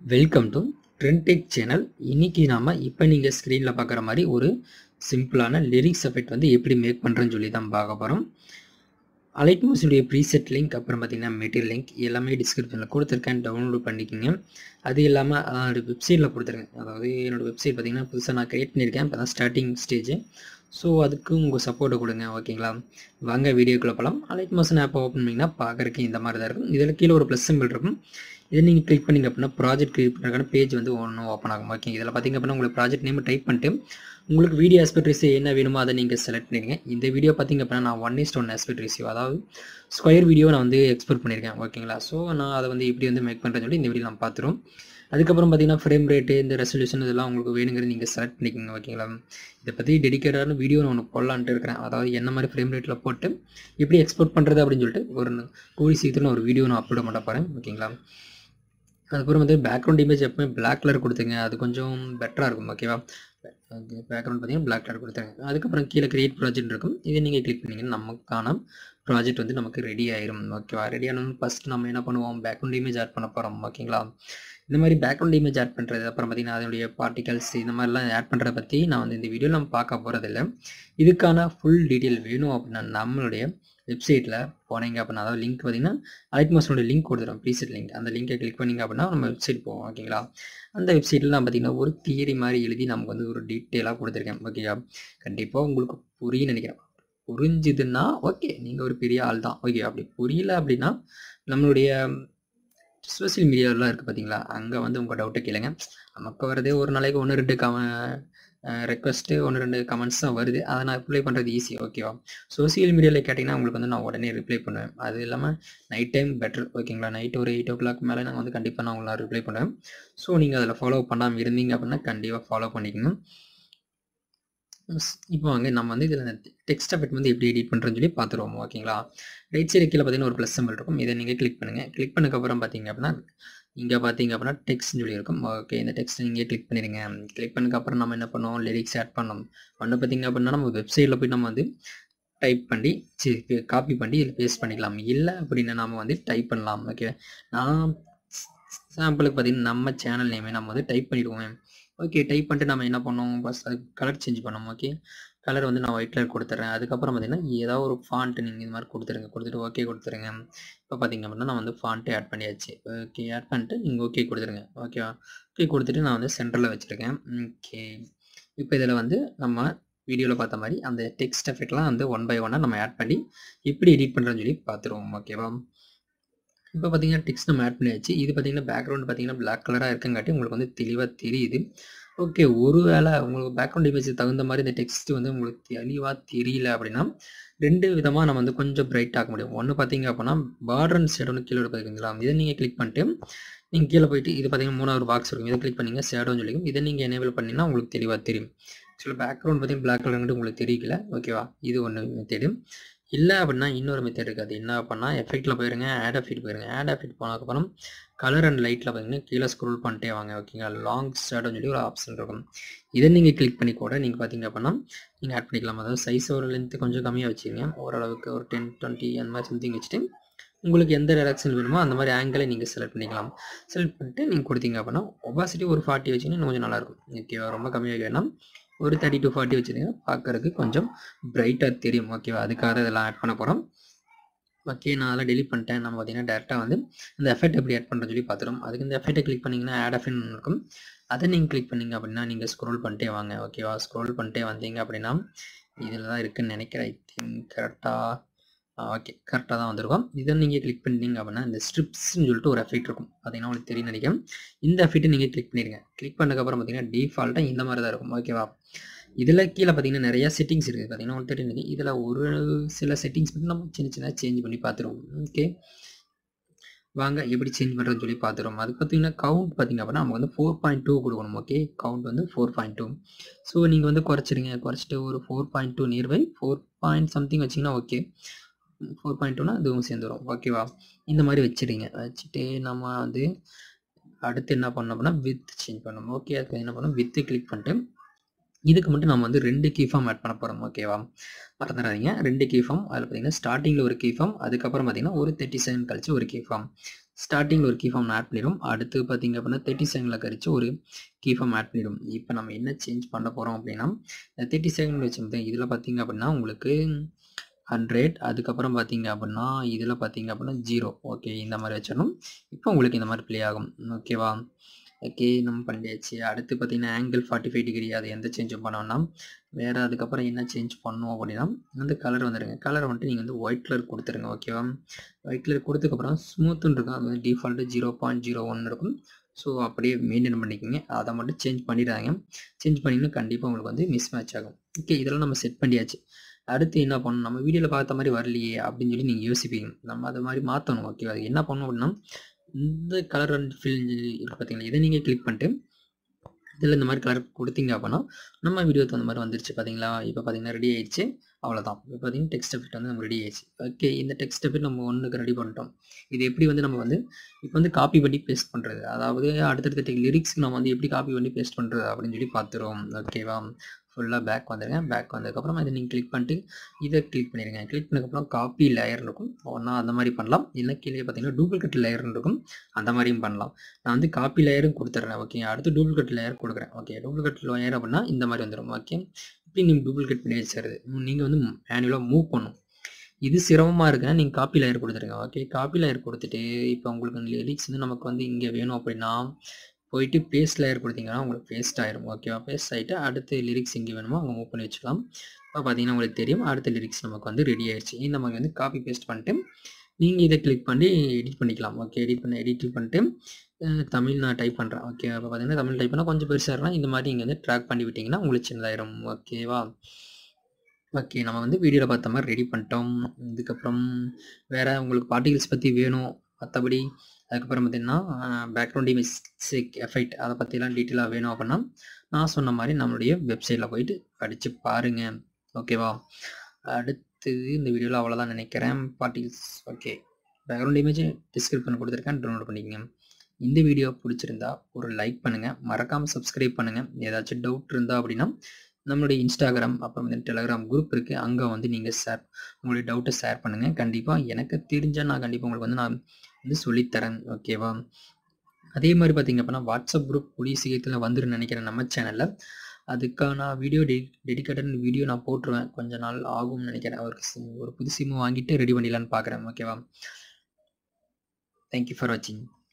welcome to ட்ரெண்டெக் channel இன்னைக்கு நாம இப்போ நீங்கள் ஸ்க்ரீனில் பார்க்குற மாதிரி ஒரு சிம்பிளான லிரிக்ஸ் எஃபெக்ட் வந்து எப்படி மேக் பண்ணுறேன்னு சொல்லி தான் பார்க்க போகிறோம் அலைட் மூஸுடைய ப்ரீசெட் லிங்க் அப்புறம் பார்த்தீங்கன்னா மெட்டீரியல் லிங்க் எல்லாமே டிஸ்கிரிப்ஷனில் கொடுத்துருக்கேன் டவுன்லோட் பண்ணிக்கோங்க அது இல்லாமல் அதோட வெப்சைட்டில் கொடுத்துருக்கேன் அதாவது என்னோடய வெப்சைட் பார்த்தீங்கன்னா புதுசாக நான் க்ரியேட் பண்ணியிருக்கேன் இப்போ தான் ஸ்டார்டிங் ஸ்டேஜ் ஸோ அதுக்கு உங்கள் சப்போர்ட்டை கொடுங்க ஓகேங்களா வாங்க வீடியோக்குள்ளே போகலாம் அலைட் மோஷன் ஆப்பை ஓப்பன் பண்ணிங்கன்னா பார்க்குறக்கு இந்த மாதிரி தான் இருக்கும் இதில் கீழே ஒரு ப்ளஸ் சிம்பிள் இருக்கும் இதை நீங்கள் கிளிக் பண்ணிங்க அப்படின்னா ப்ராஜெக்ட் கிரியேட் பண்ணுறதுக்கான பேஜ் வந்து ஒன்றும் ஓப்பன் ஆகும் ஓகே இதில் பார்த்திங்க அப்படின்னா உங்களுக்கு ப்ராஜெக்ட் நேம் டைப் பண்ணிட்டு உங்களுக்கு வீடியோ ஆஸ்பெக்ட் ரேஷியோ என்ன வேணுமோ அதை நீங்கள் செலக்ட் பண்ணிடுங்க இந்த வீடியோ பார்த்திங்க அப்படின்னா நான் one is to one aspect ratio அதாவது ஸ்கொயர் வீடியோ நான் வந்து எக்ஸ்போர்ட் பண்ணியிருக்கேன் ஓகேங்களா ஸோ நான் அதை வந்து எப்படி வந்து மேக் பண்ணுறேன்னு சொல்லி இந்த வீடியோ நான் பார்த்துரும் அதுக்கப்புறம் பார்த்தீங்கன்னா ஃப்ரேம் ரேட்டு இந்த ரெசல்யூஷன் இதெல்லாம் உங்களுக்கு வேணுங்கிறது நீங்கள் செலக்ட் பண்ணிக்கோங்க ஓகேங்களா இதை பற்றி டெடிக்கேட்டான வீடியோ நான் ஒன்று போடலான்ட்டு இருக்கிறேன் அதாவது என்ன மாதிரி ஃப்ரேம் ரேட்டில் போட்டு எப்படி எக்ஸ்போர்ட் பண்ணுறது அப்படின்னு சொல்லிட்டு ஒரு கூடி சீக்கிரம் ஒரு வீடியோ நான் அப்லோட் பண்ண போகிறேன் ஓகேங்களா அதுக்கப்புறம் வந்து பேக்ரவுண்ட் இமேஜ் எப்பவுமே பிளாக் கலர் கொடுத்துங்க அது கொஞ்சம் பெட்டராக இருக்கும் ஓகேவா ஓகே பேக்ரவுண்ட் பார்த்தீங்கன்னா பிளாக் கலர் கொடுத்தாங்க அதுக்கப்புறம் கீழே கிரியேட் ப்ராஜெக்ட் இருக்கும் இதை நீங்கள் கிளிக் பண்ணிங்கன்னா நமக்கான ப்ராஜெக்ட் வந்து நமக்கு ரெடி ஆயிரும் ஓகேவா ரெடி ஆனது ஃபஸ்ட் நம்ம என்ன பண்ணுவோம் பேக்ரவுண்ட் இமேஜ் ஆட் பண்ண போகிறோம் ஓகேங்களா இந்த மாதிரி பேக்ரவுண்ட் இமேஜ் ஆட் பண்ணுறது அப்புறம் பார்த்தீங்கன்னா அதனுடைய பார்ட்டிகல்ஸ் இந்த மாதிரிலாம் ஆட் பண்ணுறத பற்றி நான் வந்து இந்த வீடியோவில் நம்ம பார்க்க போகிறதில்ல இதுக்கான ஃபுல் டீட்டெயில் வேணும் அப்படின்னா நம்மளுடைய வெப்சைட்டில் போனீங்க அப்படின்னா அதாவது லிங்க் பார்த்தீங்கன்னா அலைட் மாஸ்டரோட லிங்க் கொடுத்துரும் ப்ரீசெட் லிங்க் அந்த லிங்கை கிளிக் பண்ணிங்க அப்படின்னா நம்ம வெப்சைட் போவோம் ஓகேங்களா அந்த வெப்சைட்டில் நான் பார்த்தீங்கன்னா ஒரு தியரி மாதிரி எழுதி நமக்கு வந்து ஒரு டீட்டெயிலாக கொடுத்துருக்கேன் ஓகேயா கண்டிப்பாக உங்களுக்கு புரியும் நினைக்கிறேன் புரிஞ்சுதுன்னா ஓகே நீங்கள் ஒரு பெரிய ஆள் தான் ஓகே அப்படி புரியல அப்படின்னா நம்மளுடைய சோசியல் மீடியாவெலாம் இருக்குது பார்த்தீங்களா அங்கே வந்து உங்கள் டவுட்டை கேளுங்க நமக்கு வரதே ஒரு நாளைக்கு ஒன்று ரெண்டு கம ரெக்வஸ்ட்டு ஒன்று ரெண்டு கமெண்ட்ஸ் தான் வருது அதை நான் ரிப்ளை பண்ணுறது ஈஸி ஓகேவா சோசியல் மீடியாவில் கேட்டிங்கன்னா உங்களுக்கு வந்து நான் உடனே ரிப்ளை பண்ணுவேன் அது இல்லாமல் நைட் டைம் பெட்டர் ஓகேங்களா நைட் ஒரு எயிட் ஓ கிளாக் மேலே நான் வந்து கண்டிப்பாக நான் உங்களை ரிப்ளை பண்ணுவேன் ஸோ நீங்கள் அதில் ஃபாலோ பண்ணாமல் இருந்தீங்க அப்படின்னா கண்டிப்பாக ஃபாலோ பண்ணிக்கணும் இப்போ வாங்க நம்ம வந்து இதில் டெக்ஸ்ட் எஃபெக்ட் வந்து எப்படி எடிட் பண்ணுறேன்னு சொல்லி பார்த்துருவோம் ஓகேங்களா ரைட் சைடு கீழே பார்த்தீங்கன்னா ஒரு ப்ளஸ் சிம்பிள் இருக்கும் இதை நீங்கள் கிளிக் பண்ணுங்கள் கிளிக் பண்ணக்கப்புறம் பார்த்தீங்க அப்படின்னா இங்கே பார்த்தீங்க அப்படின்னா டெக்ஸ்ட்னு சொல்லி இருக்கும் ஓகே இந்த டெக்ஸ்ட் நீங்கள் கிளிக் பண்ணிடுங்க கிளிக் பண்ணக்கப்புறம் நம்ம என்ன பண்ணுவோம் லிரிக்ஸ் ஆட் பண்ணோம் ஒன்று பார்த்தீங்க அப்படின்னா நம்ம வெப்சைட்டில் போய் நம்ம வந்து டைப் பண்ணி சரி காப்பி பண்ணி இதில் பேஸ்ட் பண்ணிக்கலாம் இல்லை அப்படின்னா நம்ம வந்து டைப் பண்ணலாம் ஓகே நான் சாம்பிளுக்கு பார்த்தீங்கன்னா நம்ம சேனல் நேமே நம்ம வந்து டைப் பண்ணிவிடுவோம் ஓகே டைப் பண்ணிட்டு நம்ம என்ன பண்ணோம் ஃபஸ்ட் அது கலர் சேஞ்ச் பண்ணோம் ஓகே கலர் வந்து நான் ஒயிட் கலர் கொடுத்துட்றேன் அதுக்கப்புறம் பார்த்தீங்கன்னா ஏதாவது ஒரு ஃபாண்ட்டு நீங்கள் இது மாதிரி கொடுத்துருங்க கொடுத்துட்டு ஓகே கொடுத்துருங்க இப்போ பார்த்தீங்க அப்படின்னா நான் வந்து ஃபாண்ட்டு ஆட் பண்ணியாச்சு ஓகே ஆட் பண்ணிட்டு நீங்கள் ஓகே கொடுத்துருங்க ஓகேவா ஓகே கொடுத்துட்டு நான் வந்து சென்டரில் வச்சுருக்கேன் ஓகே இப்போ இதில் வந்து நம்ம வீடியோவில் பார்த்த மாதிரி அந்த டெக்ஸ்ட் எஃபெக்ட்லாம் வந்து ஒன் பை ஒன்னாக நம்ம ஆட் பண்ணி எப்படி எடிட் பண்ணுறேன்னு சொல்லி பார்த்துருவோம் ஓகேவா இப்போ பார்த்தீங்கன்னா டெக்ஸ்ட் நம்ம ஆட் பண்ணியாச்சு இது பார்த்தீங்கன்னா பேக்ரவுண்ட் பார்த்தீங்கன்னா பிளாக் கலராக இருக்கங்காட்டி உங்களுக்கு வந்து தெளிவாக தெரியுது ஓகே ஒரு வேளை உங்களுக்கு பேக்ரவுண்ட் இமேஜ் தகுந்த மாதிரி இந்த டெக்ஸ்ட் வந்து உங்களுக்கு தெளிவாக தெரியல அப்படின்னா ரெண்டு விதமாக நம்ம வந்து கொஞ்சம் பிரைட் ஆக்க முடியும் ஒன்று பார்த்தீங்க அப்படின்னா பார்டர் அண்ட் ஷேடோன்னு கீழே பார்த்தீங்களா இதை நீங்கள் கிளிக் பண்ணிட்டு நீங்கள் கீழே போயிட்டு இது பார்த்தீங்கன்னா மூணாவது பாக்ஸ் இருக்கும் இதை கிளிக் பண்ணிங்க ஷேடோன்னு சொல்லிக்கும் இதை நீங்கள் எனேபிள் பண்ணிங்கன்னா உங்களுக்கு தெளிவாக தெரியும் ஆக்சுவலாக பேக்ரவுண்ட் பார்த்தீங்கன்னா பிளாக் கலர் உங்களுக்கு தெரியல ஓகேவா இது ஒன்று மெத்தேடு இல்லை அப்படின்னா இன்னொரு மெத்தட் இருக்குது அது என்ன அப்படின்னா எஃபெக்ட்டில் போயிருங்க ஆட் எஃபெக்ட் போயிருங்க ஆட் எஃபெக்ட் போனதுக்கப்புறம் கலர் அண்ட் லைட்டில் பார்த்தீங்கன்னா கீழே ஸ்க்ரோல் பண்ணிட்டே வாங்க ஓகேங்களா லாங் ஷேடோன்னு சொல்லி ஒரு ஆப்ஷன் இருக்கும் இதை நீங்கள் கிளிக் பண்ணி கூட நீங்கள் பார்த்தீங்க அப்படின்னா நீங்கள் ஆட் பண்ணிக்கலாம் அதாவது சைஸ் ஒரு லென்த்து கொஞ்சம் கம்மியாக வச்சுருங்க ஓரளவுக்கு ஒரு டென் டுவெண்ட்டி அந்த மாதிரி சம்திங் வச்சுட்டு உங்களுக்கு எந்த டேரக்ஷன் வேணுமோ அந்த மாதிரி ஆங்கிளை நீங்கள் செலக்ட் பண்ணிக்கலாம் செலக்ட் பண்ணிட்டு நீங்கள் கொடுத்தீங்க அப்படின்னா ஒபாசிட்டி ஒரு ஃபார்ட்டி வச்சிங்கன்னா இன்னும் கொஞ்சம் நல்லாயிருக்கும் ஓகேவா ரொம்ப கம்மியாக வேணாம் ஒரு தேர்ட்டி டு ஃபார்ட்டி வச்சுருங்க பார்க்குறதுக்கு கொஞ்சம் பிரைட்டாக தெரியும் ஓகேவா அதுக்காக இதெல்லாம் ஆட் பண்ண போகிறோம் ஓகே நான் அதெல்லாம் டெலிட் பண்ணிட்டேன் நம்ம பார்த்தீங்கன்னா டேரெக்டாக வந்து இந்த எஃபெக்ட் எப்படி ஆட் பண்ணுறது சொல்லி பார்த்துரும் அதுக்கு இந்த எஃபெக்ட்டை கிளிக் பண்ணிங்கன்னா ஆட் எஃபெக்ட் இருக்கும் அதை நீங்கள் கிளிக் பண்ணிங்க அப்படின்னா நீங்கள் ஸ்க்ரோல் பண்ணிட்டே வாங்க ஓகேவா ஸ்க்ரோல் பண்ணிட்டே வந்தீங்க அப்படின்னா இதில் தான் இருக்குதுன்னு நினைக்கிறேன் ஐ திங்க் கரெக்டாக ஓகே கரெக்டாக தான் வந்திருக்கும் இதை நீங்கள் கிளிக் பண்ணிட்டீங்க அப்படின்னா இந்த ஸ்ட்ரிப்ஸ்னு சொல்லிட்டு ஒரு எஃபெக்ட் இருக்கும் பார்த்தீங்கன்னா உங்களுக்கு தெரியும் நினைக்கிறேன் இந்த எஃபெக்ட்டை நீங்கள் கிளிக் பண்ணிடுங்க கிளிக் பண்ணதுக்கப்புறம் பார்த்தீங்கன்னா டிஃபால்ட்டாக இந்த மாதிரி தான் இருக்கும் ஓகேவா இதில் கீழே பார்த்தீங்கன்னா நிறையா செட்டிங்ஸ் இருக்குது பார்த்தீங்கன்னா உங்களுக்கு தெரியும் இதில் ஒரு சில செட்டிங்ஸ் மட்டும் நம்ம சின்ன சின்ன சேஞ்ச் பண்ணி பார்த்துருவோம் ஓகே வாங்க எப்படி சேஞ்ச் பண்ணுறதுன்னு சொல்லி பார்த்துருவோம் அது பார்த்தீங்கன்னா கவுண்ட் பார்த்திங்க அப்படின்னா நம்ம வந்து ஃபோர் பாயிண்ட் டூ கொடுக்கணும் ஓகே கவுண்ட் வந்து ஃபோர் பாயிண்ட் டூ ஸோ நீங்கள் வந்து குறைச்சிடுங்க குறைச்சிட்டு ஒரு four point two nearby four point something வச்சிங்கன்னா ஓகே ஃபோர் பாயிண்ட் டூனா இதுவும் சேர்ந்து வரும் ஓகேவா இந்த மாதிரி வச்சுடுங்க வச்சுட்டு நம்ம வந்து அடுத்து என்ன பண்ணோம் அப்படின்னா வித் சேஞ்ச் பண்ணணும் ஓகே அதுக்கு என்ன பண்ணணும் வித்து கிளிக் பண்ணிட்டு இதுக்கு மட்டும் நம்ம வந்து ரெண்டு கீ ஃபார்ம் ஆட் பண்ண போகிறோம் ஓகேவா மறந்துடாதீங்க ரெண்டு கீ ஃபார்ம் அதில் பார்த்தீங்கன்னா ஸ்டார்டிங்கில் ஒரு கீ ஃபார்ம் அதுக்கப்புறம் பார்த்தீங்கன்னா ஒரு தேர்ட்டி செகண்ட் கழிச்சு ஒரு கீ ஃபார்ம் ஸ்டார்டிங்கில் ஒரு கீ ஃபார்ம் ஆட் பண்ணிடும் அடுத்து பார்த்தீங்க அப்படின்னா தேர்ட்டி செகண்டில் கழிச்சு ஒரு கீ ஃபார்ம் ஆட் பண்ணிடும் இப்போ நம்ம என்ன சேஞ்ச் பண்ண போகிறோம் அப்படின்னா தேர்ட்டி செகண்ட் வச்சு இதில் பார்த்தீங்க அப்படின்னா உங்களுக்கு ஹண்ட்ரட் அதுக்கப்புறம் பார்த்தீங்க அப்படின்னா இதில் பார்த்தீங்க அப்படின்னா ஜீரோ ஓகே இந்த மாதிரி வச்சிடணும் இப்போ உங்களுக்கு இந்த மாதிரி ப்ளே ஆகும் ஓகேவா ஓகே நம்ம பண்ணியாச்சு அடுத்து பார்த்தீங்கன்னா ஆங்கிள் ஃபார்ட்டி ஃபைவ் டிகிரி அது எந்த சேஞ்சும் பண்ணோம்னா வேறு அதுக்கப்புறம் என்ன சேஞ்ச் பண்ணோம் அப்படின்னா வந்து கலர் வந்துடுங்க கலர் வந்துட்டு நீங்கள் வந்து ஒயிட் கலர் கொடுத்துருங்க ஓகேவா ஒயிட் கலர் கொடுத்ததுக்கப்புறம் ஸ்மூத்துன்னு இருக்கும் அது வந்து default zero point zero one இருக்கும் ஸோ அப்படியே மெயின்டைன் பண்ணிக்கோங்க அதை மட்டும் சேஞ்ச் பண்ணிடுறாங்க சேஞ்ச் பண்ணிங்கன்னா கண்டிப்பாக உங்களுக்கு வந்து மிஸ் மேட்ச் ஆகும் ஓகே இதெல்லாம் நம்ம செட் பண்ணியாச்சு அடுத்து என்ன பண்ணணும் நம்ம வீடியோவில் பார்த்த மாதிரி வரலையே அப்படின்னு சொல்லி நீங்கள் யோசிப்பீங்க நம்ம அது மாதிரி மாற்றணும் ஓகேவா அது என்ன பண்ணணும் அப்படின்னா இந்த கலர் அண்ட் ஃபில் இருக்கு பார்த்தீங்களா இதை நீங்கள் கிளிக் பண்ணிட்டு இதில் இந்த மாதிரி கலர் கொடுத்தீங்க அப்படின்னா நம்ம வீடியோக்கு அந்த மாதிரி வந்துருச்சு பார்த்தீங்களா இப்போ பார்த்தீங்கன்னா ரெடி ஆயிடுச்சு அவ்வளோதான் இப்போ பார்த்தீங்கன்னா டெக்ஸ்ட் எஃபெக்ட் வந்து நம்ம ரெடி ஆயிடுச்சு ஓகே இந்த டெக்ஸ்ட் எஃபெக்ட் நம்ம ஒன்றுக்கு ரெடி பண்ணிட்டோம் இது எப்படி வந்து நம்ம வந்து இப்போ வந்து காப்பி பண்ணி பேஸ்ட் பண்ணுறது அதாவது அடுத்தடுத்த லிரிக்ஸ்க்கு நம்ம வந்து எப்படி காப்பி பண்ணி பேஸ்ட் பண்ணுறது அப்படின்னு சொல்லி பார்த்துருவோம் ஓகேவா ஃபுல்லாக பேக் வந்துடுங்க பேக் வந்ததுக்கப்புறம் இதை நீங்கள் கிளிக் பண்ணிட்டு இதை கிளிக் பண்ணிடுங்க கிளிக் பண்ணதுக்கப்புறம் காப்பி லேயர் இருக்கும் ஒன்றா அந்த மாதிரி பண்ணலாம் இல்லை கீழே பார்த்தீங்கன்னா டூப்ளிகேட் லேயர் இருக்கும் அந்த மாதிரியும் பண்ணலாம் நான் வந்து காப்பி லேயரும் கொடுத்துட்றேன் ஓகே அடுத்து டூப்ளிகேட் லேயர் கொடுக்குறேன் ஓகே டூப்ளிகேட் லேயர் அப்படின்னா இந்த மாதிரி வந்துடும் ஓகே இப்படி நீங்கள் டூப்ளிகேட் பண்ணி வச்சுருது நீங்கள் வந்து மேனுவலாக மூவ் பண்ணும் இது சிரமமாக இருக்குன்னா நீங்கள் காப்பி லேயர் கொடுத்துருங்க ஓகே காப்பி லேயர் கொடுத்துட்டு இப்போ உங்களுக்கு லிரிக்ஸ் வந்து நமக்கு வந்து இங்கே வேணும் அப்படின்னா போயிட்டு பேஸ்ட் லேயர் கொடுத்தீங்கன்னா உங்களுக்கு பேஸ்ட் ஆயிரும் ஓகேவா பேஸ்ட் ஆகிட்டு அடுத்து லிரிக்ஸ் எங்கே வேணுமோ அங்கே மூவ் பண்ணி வச்சுக்கலாம் இப்போ பார்த்தீங்கன்னா உங்களுக்கு தெரியும் அடுத்த லிரிக்ஸ் நமக்கு வந்து ரெடி ஆயிடுச்சு இந்த மாதிரி வந்து காப்பி பேஸ்ட் பண்ணிட்டு நீங்கள் இதை கிளிக் பண்ணி எடிட் பண்ணிக்கலாம் ஓகே எடிட் பண்ணி எடிட் பண்ணிட்டு தமிழ் நான் டைப் பண்ணுறேன் ஓகே அப்போ பார்த்தீங்கன்னா தமிழ் டைப் பண்ணால் கொஞ்சம் பெருசாக இருக்கலாம் இந்த மாதிரி நீங்கள் வந்து ட்ராக் பண்ணி விட்டிங்கன்னா உங்களுக்கு சின்னதாயிரும் ஓகேவா ஓகே நம்ம வந்து வீடியோவில் பார்த்த மாதிரி ரெடி பண்ணிட்டோம் இதுக்கப்புறம் வேறு உங்களுக்கு பார்ட்டிகல்ஸ் பற்றி வேணும் மற்றபடி அதுக்கப்புறம் பார்த்திங்கன்னா பேக்ரவுண்ட் இமேஜ் எஃபெக்ட் அதை பற்றிலாம் டீட்டெயிலாக வேணும் அப்படின்னா நான் சொன்ன மாதிரி நம்மளுடைய வெப்சைட்டில் போயிட்டு படித்து பாருங்கள் ஓகேவா அடுத்தது இந்த வீடியோவில் அவ்வளோதான் நினைக்கிறேன் particles okay background image description கொடுத்துருக்கேன் டவுன்லோட் பண்ணிக்கங்க இந்த வீடியோ பிடிச்சிருந்தா ஒரு லைக் பண்ணுங்கள் மறக்காமல் சப்ஸ்கிரைப் பண்ணுங்கள் ஏதாச்சும் டவுட் இருந்தால் அப்படின்னா நம்மளுடைய இன்ஸ்டாகிராம் அப்புறம் வந்து டெலகிராம் குரூப் இருக்குது அங்கே வந்து நீங்கள் ஷேர் உங்களுடைய டவுட்டை ஷேர் பண்ணுங்கள் கண்டிப்பாக எனக்கு தெரிஞ்சால் நான் கண்டிப்பாக உங்களுக்கு வந்து நான் வந்து சொல்லித்தரேன் ஓகேவா அதே மாதிரி பார்த்திங்க அப்படின்னா வாட்ஸ்அப் குரூப் கூடிய சீக்கிரத்தில் வந்துருன்னு நினைக்கிறேன் நம்ம சேனலில் அதுக்கான வீடியோ டெ டெடிக்கேட்டட் வீடியோ நான் போட்டுருவேன் கொஞ்ச நாள் ஆகும்னு நினைக்கிறேன் ஒரு ஒரு புது சிம்மு வாங்கிட்டு ரெடி பண்ணிடலான்னு பார்க்குறேன் ஓகேவா தேங்க்யூ ஃபார் வாட்சிங்